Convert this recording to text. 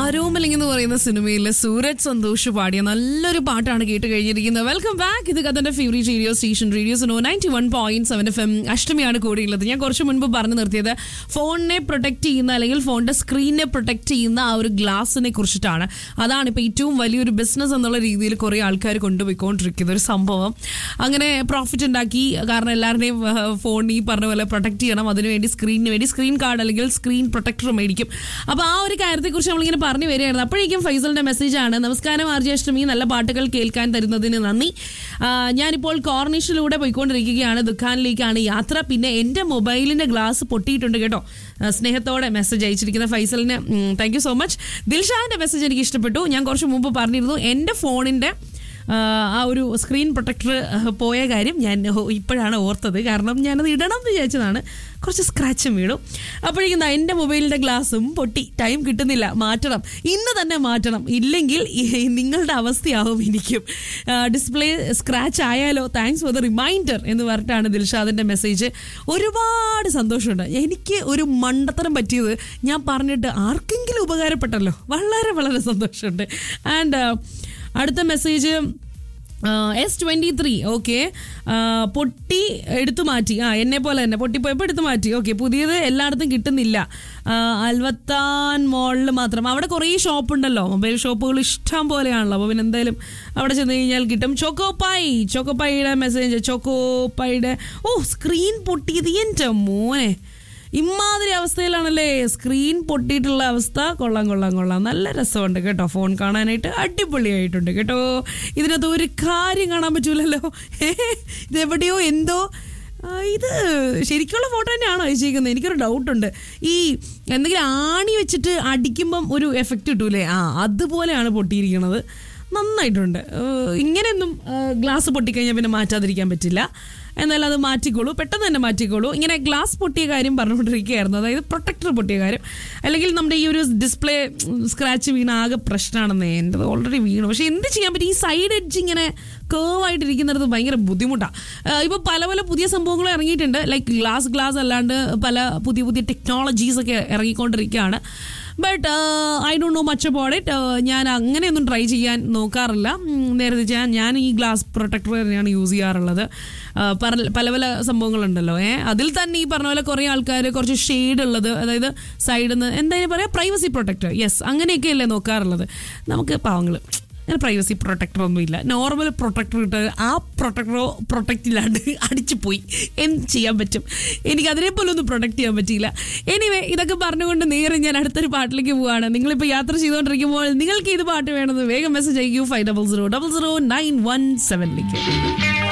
ആരോമലിംഗ് എന്ന് പറയുന്ന സിനിമയിലെ സൂരജ് സന്തോഷ് പാടിയ നല്ലൊരു പാട്ടാണ് കേട്ട് കഴിഞ്ഞിരിക്കുന്നത് വെൽക്കം ബാക്ക് ഇത് കഥന്റെ ഫേവറേറ്റ് റേഡിയോ സ്റ്റേഷൻ റേഡിയോ സോ ninety one point seven F M അഷ്ടമിയാണ് കൂടിയുള്ളത് ഞാൻ കുറച്ച് മുൻപ് പറഞ്ഞു നിർത്തിയത് ഫോണിനെ പ്രൊട്ടക്ട് ചെയ്യുന്ന അല്ലെങ്കിൽ ഫോണിന്റെ സ്ക്രീനിനെ പ്രൊട്ടക്ട് ചെയ്യുന്ന ആ ഒരു ഗ്ലാസിനെ കുറിച്ചിട്ടാണ് അതാണ് ഇപ്പോൾ ഏറ്റവും വലിയൊരു ബിസിനസ് എന്നുള്ള രീതിയിൽ കുറേ ആൾക്കാർ കൊണ്ടുപോയിക്കൊണ്ടിരിക്കുന്ന ഒരു സംഭവം അങ്ങനെ പ്രോഫിറ്റ് ഉണ്ടാക്കി കാരണം എല്ലാവരുടെയും ഫോൺ ഈ പറഞ്ഞ പോലെ പ്രൊട്ടക്ട് ചെയ്യണം അതിനുവേണ്ടി സ്ക്രീനിന് വേണ്ടി സ്ക്രീൻ കാർഡ് അല്ലെങ്കിൽ സ്ക്രീൻ പ്രൊട്ടക്ടർ മേടിക്കും അപ്പോൾ ആ ഒരു കാര്യത്തെക്കുറിച്ച് നമ്മളിങ്ങനെ പറഞ്ഞു വരികയായിരുന്നു അപ്പോഴേക്കും ഫൈസലിന്റെ മെസ്സേജാണ് നമസ്കാരം ആർജി അഷ്ടമി നല്ല പാട്ടുകൾ കേൾക്കാൻ തരുന്നതിന് നന്ദി ആ, ഞാനിപ്പോൾ കോർണിഷിലൂടെ പോയിക്കൊണ്ടിരിക്കുകയാണ് ദുഃഖാനിലേക്കാണ് യാത്ര പിന്നെ എൻ്റെ മൊബൈലിൻ്റെ ഗ്ലാസ് പൊട്ടിയിട്ടുണ്ട് കേട്ടോ ആ, സ്നേഹത്തോടെ മെസ്സേജ് അയച്ചിരിക്കുന്ന ഫൈസലിന് താങ്ക് യു സോ മച്ച് ദിൽഷാന്റെ മെസ്സേജ് എനിക്ക് ഇഷ്ടപ്പെട്ടു ഞാൻ കുറച്ച് മുമ്പ് പറഞ്ഞിരുന്നു എൻ്റെ ഫോണിൻ്റെ ആ ഒരു സ്ക്രീൻ പ്രൊട്ടക്ടർ പോയ കാര്യം ഞാൻ ഹോ- ഇപ്പോഴാണ് ഓർത്തത് കാരണം ഞാനത് ഇടണം എന്ന് വിചാരിച്ചതാണ് കുറച്ച് സ്ക്രാച്ചും വീണു അപ്പോഴേക്കും ദാ എൻ്റെ മൊബൈലിൻ്റെ ഗ്ലാസും പൊട്ടി ടൈം കിട്ടുന്നില്ല മാറ്റണം ഇന്ന് തന്നെ മാറ്റണം ഇല്ലെങ്കിൽ ഈ നിങ്ങളുടെ അവസ്ഥയാവും എനിക്കും ഡിസ്പ്ലേ സ്ക്രാച്ച് ആയാലോ താങ്ക്സ് ഫോർ ദ റിമൈൻഡർ എന്ന് പറഞ്ഞിട്ടാണ് ദിൽഷാദിൻ്റെ മെസ്സേജ് ഒരുപാട് സന്തോഷമുണ്ട് എനിക്ക് ഒരു മണ്ടത്തരം പറ്റിയത് ഞാൻ പറഞ്ഞിട്ട് ആർക്കെങ്കിലും ഉപകാരപ്പെട്ടല്ലോ വളരെ വളരെ സന്തോഷമുണ്ട് ആൻഡ് അടുത്ത message S twenty three okay പൊട്ടി എടുത്തു മാറ്റി ആ എന്നെ പോലെ തന്നെ പൊട്ടിപ്പോയപ്പോൾ എടുത്തു മാറ്റി ഓക്കെ പുതിയത് എല്ലായിടത്തും കിട്ടുന്നില്ല ആ, അൽവത്താൻ മോളിൽ മാത്രം അവിടെ കുറേ ഷോപ്പ് ഉണ്ടല്ലോ മൊബൈൽ ഷോപ്പുകൾ ഇഷ്ടം പോലെയാണല്ലോ അപ്പോൾ പിന്നെ എന്തായാലും അവിടെ ചെന്ന് കഴിഞ്ഞാൽ കിട്ടും ചോക്കോപ്പായി ചോക്കോപ്പായിയുടെ മെസ്സേജ് ചോക്കോപ്പായിയുടെ ഓ സ്ക്രീൻ പൊട്ടിയത് എൻ്റെ മോനെ ഇമാതിരി അവസ്ഥയിലാണല്ലേ സ്ക്രീൻ പൊട്ടിയിട്ടുള്ള അവസ്ഥ കൊള്ളാം കൊള്ളാം കൊള്ളാം നല്ല രസമുണ്ട് കേട്ടോ ഫോൺ കാണാനായിട്ട് അടിപൊളിയായിട്ടുണ്ട് കേട്ടോ ഇതിനകത്ത് ഒരു കാര്യം കാണാൻ പറ്റൂലല്ലോ ഇതെവിടെയോ എന്തോ ആ, ഇത് ശരിക്കുള്ള ഫോട്ടോ തന്നെയാണോ അയച്ചേക്കുന്നത് എനിക്കൊരു ഡൗട്ടുണ്ട് ഈ എന്തെങ്കിലും ആണി വെച്ചിട്ട് അടിക്കുമ്പം ഒരു എഫക്റ്റ് കിട്ടൂലേ ആ അതുപോലെയാണ് പൊട്ടിയിരിക്കുന്നത് നന്നായിട്ടുണ്ട് ഏഹ് ഇങ്ങനെയൊന്നും ഗ്ലാസ് പൊട്ടിക്കഴിഞ്ഞാൽ പിന്നെ മാറ്റാതിരിക്കാൻ പറ്റില്ല എന്നാലും അത് മാറ്റിക്കോളൂ പെട്ടെന്ന് തന്നെ മാറ്റിക്കോളൂ ഇങ്ങനെ ഗ്ലാസ് പൊട്ടിയ കാര്യം പറഞ്ഞുകൊണ്ടിരിക്കുകയായിരുന്നു അതായത് പ്രൊട്ടക്ടർ പൊട്ടിയ കാര്യം അല്ലെങ്കിൽ നമ്മുടെ ഈ ഒരു ഡിസ്പ്ലേ സ്ക്രാച്ച് വീണ ആകെ പ്രശ്നമാണെന്ന് എൻ്റെ ഓൾറെഡി വീണു പക്ഷെ എന്ത് ചെയ്യാൻ പറ്റും ഈ സൈഡ് എഡ്ജ് ഇങ്ങനെ കേവായിട്ടിരിക്കുന്നിടത്ത് ഭയങ്കര ബുദ്ധിമുട്ടാണ് ഇപ്പോൾ പല പല പുതിയ സംഭവങ്ങൾ ഇറങ്ങിയിട്ടുണ്ട് ലൈക്ക് ഗ്ലാസ് ഗ്ലാസ് അല്ലാണ്ട് പല പുതിയ പുതിയ ടെക്നോളജീസ് ഒക്കെ ഇറങ്ങിക്കൊണ്ടിരിക്കുകയാണ് but I don't know much about it ഞാൻ അങ്ങനെയൊന്നും ട്രൈ ചെയ്യാൻ നോക്കാറില്ല ഉം, നേരെ തിരിച്ച് ഞാൻ ഞാൻ ഈ ഗ്ലാസ് പ്രൊട്ടക്ടർ തന്നെയാണ് യൂസ് ചെയ്യാറുള്ളത് ആ, പല പല പല സംഭവങ്ങളുണ്ടല്ലോ ഏ അതിൽ തന്നെ ഈ പറഞ്ഞ പോലെ കുറേ ആൾക്കാർ കുറച്ച് ഷെയ്ഡ് ഉള്ളത് അതായത് സൈഡിൽ നിന്ന് എന്തായാലും പറയാം പ്രൈവസി പ്രൊട്ടക്ടർ യെസ് അങ്ങനെയൊക്കെയല്ലേ നോക്കാറുള്ളത് നമുക്ക് പാവങ്ങൾ അങ്ങനെ പ്രൈവസി പ്രൊട്ടക്ടർ ഒന്നും ഇല്ല നോർമൽ പ്രൊട്ടക്ടർ ഇട്ട് ആ പ്രൊട്ടക്ടറോ പ്രൊട്ടക്റ്റ് ഇല്ലാണ്ട് അടിച്ചു പോയി എന്ത് ചെയ്യാൻ പറ്റും എനിക്ക് അതിനെപ്പോലെ ഒന്നും പ്രൊട്ടക്ട് ചെയ്യാൻ പറ്റിയില്ല എനിവേ ഇതൊക്കെ പറഞ്ഞുകൊണ്ട് നേരെ ഞാൻ അടുത്തൊരു പാട്ടിലേക്ക് പോവാണ് നിങ്ങളിപ്പോൾ യാത്ര ചെയ്തുകൊണ്ടിരിക്കുമ്പോൾ നിങ്ങൾക്ക് ഇത് പാട്ട് വേണമെന്ന് വേഗം മെസ്സേജ് അയക്കൂ five double zero double zero nine one സെവനിലേക്ക്